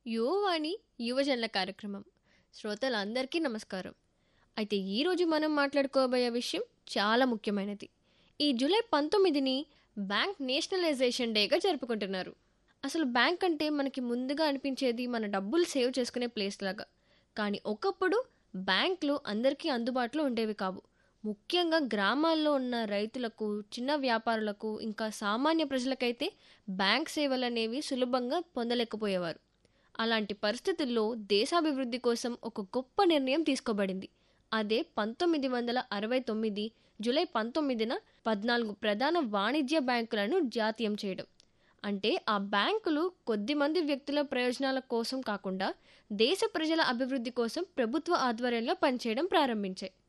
యువవాణి యువజనుల కార్యక్రమం శ్రోతలందరికీ నమస్కారం అయితే ఈరోజు మనం మాట్లాడుకోబోయే విషయం చాలా ముఖ్యమైనది ఈ జూలై పంతొమ్మిదిని బ్యాంక్ నేషనలైజేషన్ డేగా జరుపుకుంటున్నారు అసలు బ్యాంక్ అంటే మనకి ముందుగా అనిపించేది మన డబ్బులు సేవ్ చేసుకునే ప్లేస్ లాగా కానీ ఒకప్పుడు బ్యాంకులు అందరికీ అందుబాటులో ఉండేవి కావు ముఖ్యంగా గ్రామాల్లో ఉన్న రైతులకు చిన్న వ్యాపారులకు ఇంకా సామాన్య ప్రజలకైతే బ్యాంక్ సేవలు అనేవి సులభంగా పొందలేకపోయేవారు అలాంటి పరిస్థితుల్లో దేశాభివృద్ధి కోసం ఒక గొప్ప నిర్ణయం తీసుకోబడింది అదే పంతొమ్మిది వందల అరవై తొమ్మిది జూలై పంతొమ్మిదిన పద్నాలుగు ప్రధాన వాణిజ్య బ్యాంకులను జాతీయం చేయడం అంటే ఆ బ్యాంకులు కొద్దిమంది వ్యక్తుల ప్రయోజనాల కోసం కాకుండా దేశ ప్రజల అభివృద్ధి కోసం ప్రభుత్వ ఆధ్వర్యంలో పనిచేయడం ప్రారంభించాయి